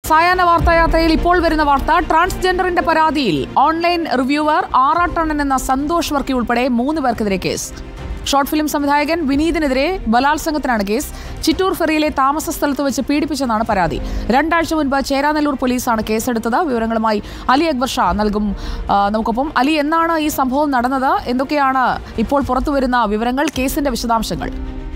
സായാഹ്ന വാർത്തായാത്രയിൽ ഇപ്പോൾ വരുന്ന വാർത്ത ട്രാൻസ്ജെൻഡറിന്റെ പരാതിയിൽ ഓൺലൈൻ റിവ്യൂവർ ആറാട്ടണ്ണൻ എന്ന സന്തോഷ് വർക്കി ഉൾപ്പെടെ മൂന്ന് പേർക്കെതിരെ കേസ് ഷോർട്ട് ഫിലിം സംവിധായകൻ വിനീതിനെതിരെ ബലാത്സംഗത്തിനാണ് കേസ് ചിറ്റൂർ ഫെറിയിലെ താമസ സ്ഥലത്ത് വെച്ച് പീഡിപ്പിച്ചെന്നാണ് പരാതി രണ്ടാഴ്ച മുൻപ് ചേരാനെല്ലൂർ പോലീസാണ് കേസെടുത്തത് വിവരങ്ങളുമായി അലി അക്ബർ ഷാ നൽകും ആ, നമുക്കൊപ്പം അലി എന്നാണ് ഈ സംഭവം നടന്നത് എന്തൊക്കെയാണ് ഇപ്പോൾ പുറത്തുവരുന്ന വിവരങ്ങൾ കേസിന്റെ വിശദാംശങ്ങൾ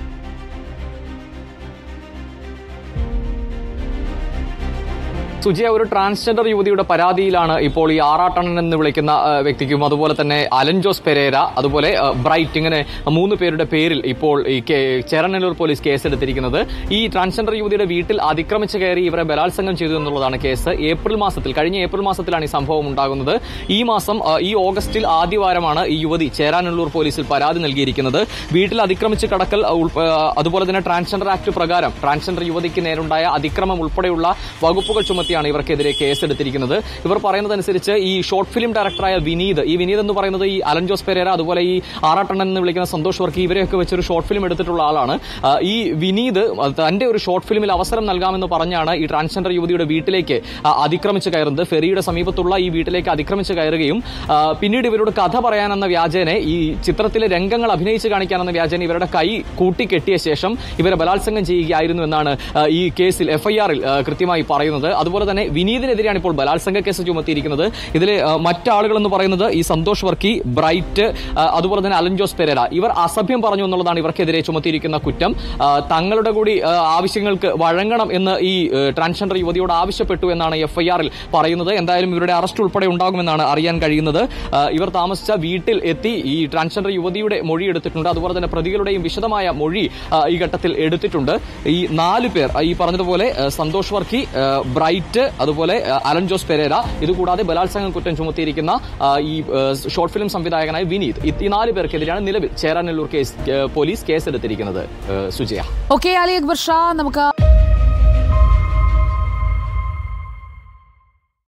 സുജിയ ഒരു ട്രാൻസ്ജെൻഡർ യുവതിയുടെ പരാതിയിലാണ് ഇപ്പോൾ ഈ ആറാട്ടണ്ണൻ എന്ന് വിളിക്കുന്ന ആ, വ്യക്തിക്കും അതുപോലെ തന്നെ അലൻ ജോസ് പെരേര അതുപോലെ ആ, ബ്രൈറ്റ് ഇങ്ങനെ മൂന്ന് പേരുടെ പേരിൽ ഇപ്പോൾ ഈ കേ- ചേരനല്ലൂർ പോലീസ് കേസെടുത്തിരിക്കുന്നത് ഈ ട്രാൻസ്ജെൻഡർ യുവതിയുടെ വീട്ടിൽ അതിക്രമിച്ച് കയറി ഇവരെ ബലാത്സംഗം ചെയ്തു എന്നുള്ളതാണ് കേസ് ഏപ്രിൽ മാസത്തിൽ കഴിഞ്ഞ ഏപ്രിൽ മാസത്തിലാണ് ഈ സംഭവം ഉണ്ടാകുന്നത് ഈ മാസം ആ, ഈ ഓഗസ്റ്റിൽ ആദ്യവാരമാണ് ഈ യുവതി ചേരാനല്ലൂർ പോലീസിൽ പരാതി നൽകിയിരിക്കുന്നത് വീട്ടിൽ അതിക്രമിച്ച് കടക്കൽ ആ, ഉൾപ്പ- ആ, അതുപോലെ തന്നെ ട്രാൻസ്ജെൻഡർ ആക്ട് പ്രകാരം ട്രാൻസ്ജെൻഡർ യുവതിക്ക് നേരുണ്ടായ അതിക്രമം ഉൾപ്പെടെയുള്ള വകുപ്പുകൾ ചുമത്തിയാണ് ഇവർക്കെതിരെ കേസെടുത്തിരിക്കുന്നത് ഇവർ പറയുന്നതനുസരിച്ച് ഈ ഷോർട്ട് ഫിലിം ഡയറക്ടറായ വിനീത് ഈ വിനീത് എന്ന് പറയുന്നത് ഈ അലൻ ജോസ് പെരേര അതുപോലെ ഈ ആറാട്ടണ്ണൻ എന്ന് വിളിക്കുന്ന സന്തോഷ് വർക്കി ഇവരെയൊക്കെ വെച്ചൊരു ഷോർട്ട് ഫിലിം എടുത്തിട്ടുള്ള ആളാണ് ആ, ഈ വിനീത് തന്റെ ഒരു ഷോർട്ട് ഫിലിമിൽ അവസരം നൽകാമെന്ന് പറഞ്ഞാണ് ഈ ട്രാൻസ്ജെൻഡർ യുവതിയുടെ വീട്ടിലേക്ക് ആ, അതിക്രമിച്ച് കയറുന്നത് ഫെറിയുടെ സമീപത്തുള്ള ഈ വീട്ടിലേക്ക് അതിക്രമിച്ച് കയറുകയും ആ, പിന്നീട് ഇവരോട് കഥ പറയാനെന്ന വ്യാജേനെ ഈ ചിത്രത്തിലെ രംഗങ്ങൾ അഭിനയിച്ച് കാണിക്കാനെന്ന വ്യാജേന ഇവരുടെ കൈ കൂട്ടിക്കെട്ടിയ ശേഷം ഇവരെ ബലാത്സംഗം ചെയ്യുകയായിരുന്നു എന്നാണ് ആ, ഈ കേസിൽ എഫ്ഐആറിൽ കൃത്യമായി പറയുന്നത് അതുപോലെ തന്നെ വിനീതിനെതിരെയാണ് ഇപ്പോൾ ബലാത്സംഗ കേസ് ചുമത്തിയിരിക്കുന്നത് ഇതിലെ ആ, മറ്റാളുകൾ എന്ന് പറയുന്നത് ഈ സന്തോഷ് വർക്കി ബ്രൈറ്റ് ആ, അതുപോലെ തന്നെ അലൻ ജോസ് പെരേര ഇവർ അസഭ്യം പറഞ്ഞു എന്നുള്ളതാണ് ഇവർക്കെതിരെ ചുമത്തിയിരിക്കുന്ന കുറ്റം ആ, തങ്ങളുടെ കൂടി ആ, ആവശ്യങ്ങൾക്ക് വഴങ്ങണം എന്ന് ഈ ഏ, ട്രാൻസ്ജെൻഡർ യുവതിയോട് ആവശ്യപ്പെട്ടു എന്നാണ് എഫ്ഐആറിൽ പറയുന്നത് എന്തായാലും ഇവരുടെ അറസ്റ്റ് ഉൾപ്പെടെ ഉണ്ടാകുമെന്നാണ് അറിയാൻ കഴിയുന്നത് ആ, ഇവർ താമസിച്ച വീട്ടിൽ എത്തി ഈ ട്രാൻസ്ജെൻഡർ യുവതിയുടെ മൊഴി എടുത്തിട്ടുണ്ട് അതുപോലെ തന്നെ പ്രതികളുടെയും വിശദമായ മൊഴി ആ, ഈ ഘട്ടത്തിൽ എടുത്തിട്ടുണ്ട് ഈ നാല് പേർ ആ, ഈ പറഞ്ഞതുപോലെ ആ, സന്തോഷ് വർക്കി ആ, ബ്രൈറ്റ് അതുപോലെ ആ, അലൻ ജോസ് പെരേര ഇതുകൂടാതെ ബലാത്സംഗ കുറ്റം ചുമത്തിയിരിക്കുന്ന ആ, ഈ ആ, ഷോർട്ട് ഫിലിം സംവിധായകനായ വിനീത് ഈ- ഈ നാല് പേർക്കെതിരെയാണ് നിലവിൽ ചേരാനെല്ലൂർ കേസ് ആ, പോലീസ് കേസെടുത്തിരിക്കുന്നത് ആ, സുജയ ഓക്കെ അലി അക്ബർ ഷാ നമുക്ക്